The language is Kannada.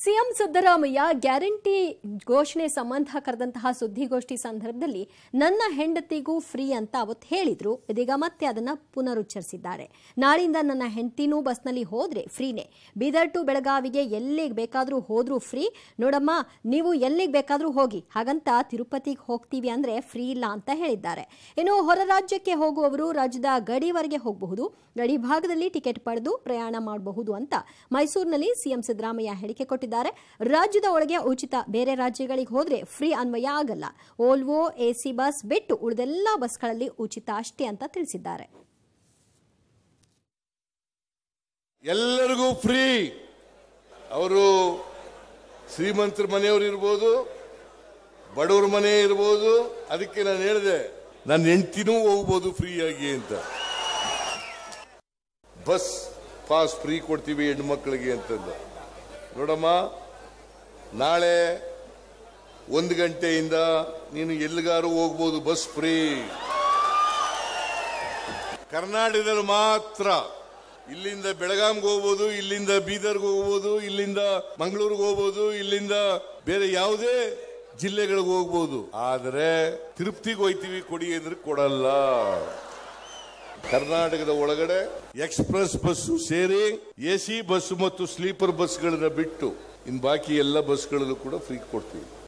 ಸಿಎಂ ಸಿದ್ದರಾಮಯ್ಯ ಗ್ಯಾರಂಟಿ ಘೋಷಣೆ ಸಂಬಂಧ ಕರೆದಂತಹ ಸುದ್ದಿಗೋಷ್ಠಿ ಸಂದರ್ಭದಲ್ಲಿ ನನ್ನ ಹೆಂಡತಿಗೂ ಫ್ರೀ ಅಂತ ಅವತ್ತು ಹೇಳಿದ್ರು ಇದೀಗ ಮತ್ತೆ ಅದನ್ನ ಪುನರುಚ್ಚರಿಸಿದ್ದಾರೆ ನಾಳಿಂದ ನನ್ನ ಹೆಂಡತಿನೂ ಬಸ್ನಲ್ಲಿ ಹೋದ್ರೆ ಫ್ರೀನೇ ಬೀದರ್ ಟು ಬೆಳಗಾವಿಗೆ ಎಲ್ಲಿಗೆ ಬೇಕಾದ್ರೂ ಹೋದ್ರೂ ಫ್ರೀ ನೋಡಮ್ಮ ನೀವು ಎಲ್ಲಿಗೆ ಬೇಕಾದ್ರೂ ಹೋಗಿ ಹಾಗಂತ ತಿರುಪತಿಗೆ ಹೋಗ್ತೀವಿ ಅಂದ್ರೆ ಫ್ರೀ ಇಲ್ಲ ಅಂತ ಹೇಳಿದ್ದಾರೆ ಇನ್ನು ಹೊರ ರಾಜ್ಯಕ್ಕೆ ಹೋಗುವವರು ರಾಜ್ಯದ ಗಡಿವರೆಗೆ ಹೋಗಬಹುದು ಗಡಿ ಭಾಗದಲ್ಲಿ ಟಿಕೆಟ್ ಪಡೆದು ಪ್ರಯಾಣ ಮಾಡಬಹುದು ಅಂತ ಮೈಸೂರಿನಲ್ಲಿ ಸಿಎಂ ಸಿದ್ದರಾಮಯ್ಯ ಹೇಳಿಕೆ ಕೊಟ್ಟಿದ್ದಾರೆ ರಾಜ್ಯದ ಒಳಗೆ ಉಚಿತ ಬೇರೆ ರಾಜ್ಯಗಳಿಗೆ ಹೋದ್ರೆ ಫ್ರೀ ಅನ್ವಯ ಆಗಲ್ಲ ಓಲ್ವೋ ಎಸಿ ಬಸ್ ಬಿಟ್ಟು ಉಳಿದೆಲ್ಲ ಬಸ್ಗಳಲ್ಲಿ ಉಚಿತ ಅಷ್ಟೇ ಅಂತ ತಿಳಿಸಿದ್ದಾರೆ ಎಲ್ಲರಿಗೂ ಫ್ರೀ ಅವರು ಶ್ರೀಮಂತರ ಮನೆಯವರು ಇರ್ಬೋದು ಬಡವ್ರ ಮನೆ ಇರ್ಬೋದು ಅದಕ್ಕೆ ನಾನು ಹೇಳಿದೆ ನನ್ನ ಹೆಂಡತಿನೂ ಹೋಗ್ಬೋದು ಫ್ರೀಯಾಗಿ ಅಂತ ಬಸ್ ಪಾಸ್ ಫ್ರೀ ಕೊಡ್ತೀವಿ ಹೆಣ್ಮಕ್ಳಿಗೆ ಅಂತಂದು ನೋಡಮ್ಮ ನಾಳೆ ಒಂದು ಗಂಟೆಯಿಂದ ನೀನು ಎಲ್ಲಿಗಾರು ಹೋಗ್ಬೋದು ಬಸ್ ಫ್ರೀ ಕರ್ನಾಟಕದಲ್ಲಿ ಮಾತ್ರ ಇಲ್ಲಿಂದ ಬೆಳಗಾಂಗೆ ಹೋಗ್ಬೋದು ಇಲ್ಲಿಂದ ಬೀದರ್ಗೆ ಹೋಗ್ಬೋದು ಇಲ್ಲಿಂದ ಮಂಗಳೂರಿಗೆ ಹೋಗ್ಬೋದು ಇಲ್ಲಿಂದ ಬೇರೆ ಯಾವುದೇ ಜಿಲ್ಲೆಗಳಿಗೆ ಹೋಗ್ಬೋದು ಆದರೆ ತಿರುಪ್ತಿಗೆ ಹೋಯ್ತೀವಿ ಕೊಡಿ ಅಂದ್ರೆ ಕೊಡಲ್ಲ ಕರ್ನಾಟಕದ ಒಳಗಡೆ ಎಕ್ಸ್ಪ್ರೆಸ್ ಬಸ್ಸು ಸೇರಿ ಎಸಿ ಬಸ್ ಮತ್ತು ಸ್ಲೀಪರ್ ಬಸ್ಗಳನ್ನ ಬಿಟ್ಟು ಇನ್ ಬಾಕಿ ಎಲ್ಲ ಬಸ್ಗಳಲ್ಲೂ ಕೂಡ ಫ್ರೀ ಕೊಡ್ತೀವಿ